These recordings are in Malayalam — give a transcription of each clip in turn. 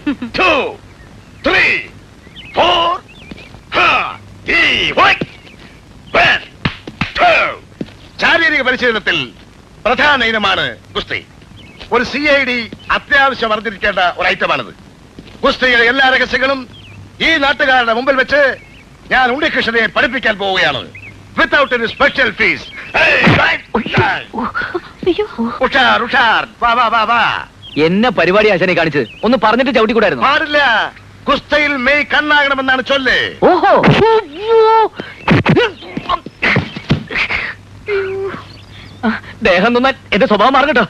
two, three, four. Ha! He, what? One, two. ശാരീരിക പരിശീലനത്തിൽ പ്രധാന ഇനമാണ് ഗുസ്തി ഒരു സി ഐ ഡി അത്യാവശ്യം അറിഞ്ഞിരിക്കേണ്ട ഒരു ഐറ്റമാണിത് ഗുസ്തിയുടെ എല്ലാ രഹസ്യങ്ങളും ഈ നാട്ടുകാരുടെ മുമ്പിൽ വെച്ച് ഞാൻ ഉണ്ണികൃഷ്ണനെ പഠിപ്പിക്കാൻ പോവുകയാണ് വിത്തൗട്ട് എനി സ്പെഷ്യൽ ഫീസ് അയ്യോ ഉഷാർ ഉഷാർ വാ വാ വാ വാ എന്നെ പരിപാടി ആശാനെ കാണിച്ചത് ഒന്ന് പറഞ്ഞിട്ട് ചവിട്ടിക്കൂടായിരുന്നു പാടില്ല കുസ്തയിൽ മെയ് കണ്ണാകണമെന്നാണ് ചൊല്ല് ഓഹോ ദേഹം നന്നാൻ എന്റെ സ്വഭാവം മാറട്ടോ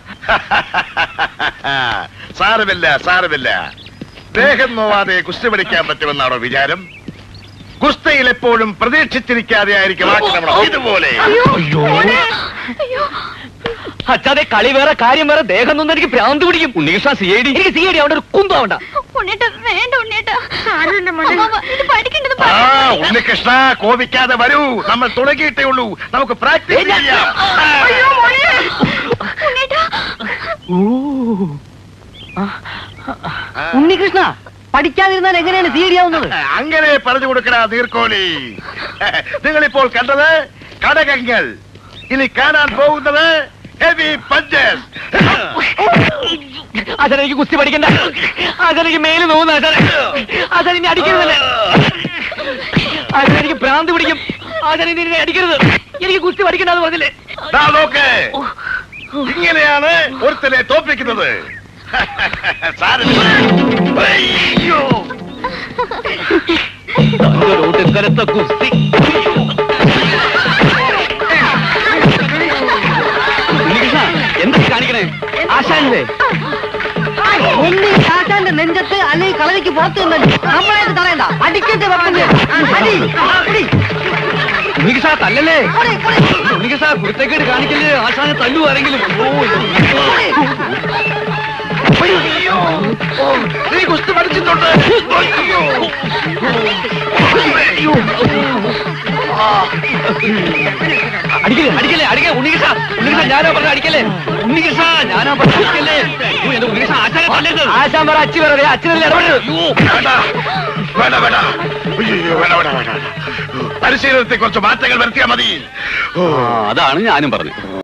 സാരമില്ല സാരമില്ല ദേഹം നോവാതെ കുസ്തി പഠിക്കാൻ പറ്റുമെന്നാണോ വിചാരം കുസ്തയിൽ എപ്പോഴും പ്രതീക്ഷിച്ചിരിക്കാതെ ആയിരിക്കും ആക്രമണം ഇതുപോലെ അയ്യോ അച്ഛാതെ കളി വേറെ കാര്യം വേറെ ദേഹം നൊന്നും എനിക്ക് ഭ്രാന്ത് പിടിക്കും ഉണ്ണീഷ സി ഐ ഡി എനിക്ക് സി ഐ ഡി അവിടെ ഒരു കുന്തം ആവണ്ട ഉണ്ണേട്ട വേണ്ട ഉണ്ണേട്ട അമ്മാവ, ഇത് പഠിക്കേണ്ടത് ആ പഠിക്കണം. ഉണ്ണികൃഷ്ണ കോപിക്കാതെ വരൂ നമ്മൾ തുടങ്ങിയിട്ടേ ഉള്ളൂ നമുക്ക് പ്രാക്ടീസ് ചെയ്യാം അയ്യോ മോനെ ഉണ്ണേട്ടാ ഉണ്ണികൃഷ്ണ പഠിക്കാതിരുന്നാൽ എങ്ങനെയാണ് സി ഐ ഡി ആവുന്നത് അങ്ങനെ പറഞ്ഞു കൊടുക്കണ നീർക്കോലി നിങ്ങളിപ്പോൾ കണ്ടത് കടകങ്ങൾ ഇനി കാണാൻ പോകുന്നത് ഹെവി പഞ്ചസ് അച്ഛൻ എനിക്ക് കുസ്തി പഠിക്കണ്ട അച്ഛൻ എനിക്ക് മേല് നോവുന്ന അച്ഛൻ അച്ഛൻ ഇനി അടിക്കരുതല്ലേ അച്ഛൻ എനിക്ക് ഭ്രാന്ത് പിടിക്കും അച്ഛൻ ഇനി എന്നെ അടിക്കരുത് എനിക്ക് കുസ്തി പഠിക്കണ്ടെന്ന് പറഞ്ഞില്ലേ ദാ നോക്ക് ഇങ്ങനെയാണ് ഒരുത്തനെ തോപ്പിക്കുന്നത് സാരമില്ല. അയ്യോ ഒടുക്കലത്തെ കുസ്തി ഉണ്ണികൃഷ്ണ എന്താ കാണിക്കണേ ആശാനല്ലേ ഒന്നി ആശാന്റെ നെഞ്ചത്ത് അല്ലെങ്കിൽ കളരിക്ക് പുറത്ത് നിന്നല്ലേ നമ്മളെ തടയണ്ട അടിക്കട്ടെ വെപ്പന്റെ അടി അടി ഉണ്ണികൃഷ്ണ തല്ലല്ലേ പൊടി, പൊടി, ഉണ്ണികൃഷ്ണ കുരുത്തക്കേട് കാണിക്കല്ലേ ആശാനെ തല്ലു ആരെങ്കിലും പൊടി. അയ്യോ ഓ, നീ കുസ്തി പഠിച്ചിട്ടുണ്ട് അയ്യോ അയ്യോ അടിക്കല്ലേ അടിക്കല്ലേ അടിക്കേ ഉണ്ണികൃഷ്ണ ഉണ്ണികൃഷ്ണ ഞാനാ പറഞ്ഞ അടിക്കല്ലേ ഉണ്ണികൃഷ്ണ ഞാനാ പറഞ്ഞ അടിക്കല്ലേ അയ്യോ, എന്റെ ഉണ്ണികൃഷ്ണ ആശാനെ തല്ലരുത് ആശാൻ പറ അച്ഛൻ പറ അച്ഛനല്ലേ ഇടപെടരുത് വേണ്ട വേണ്ട വേണ്ട അയ്യോ വേണ്ട വേണ്ട വേണ്ട പരിശീലനത്തെ കുറച്ച് മാറ്റങ്ങൾ വരുത്തിയാൽ മതി ഓ അതാണ് ഞാനും പറഞ്ഞത്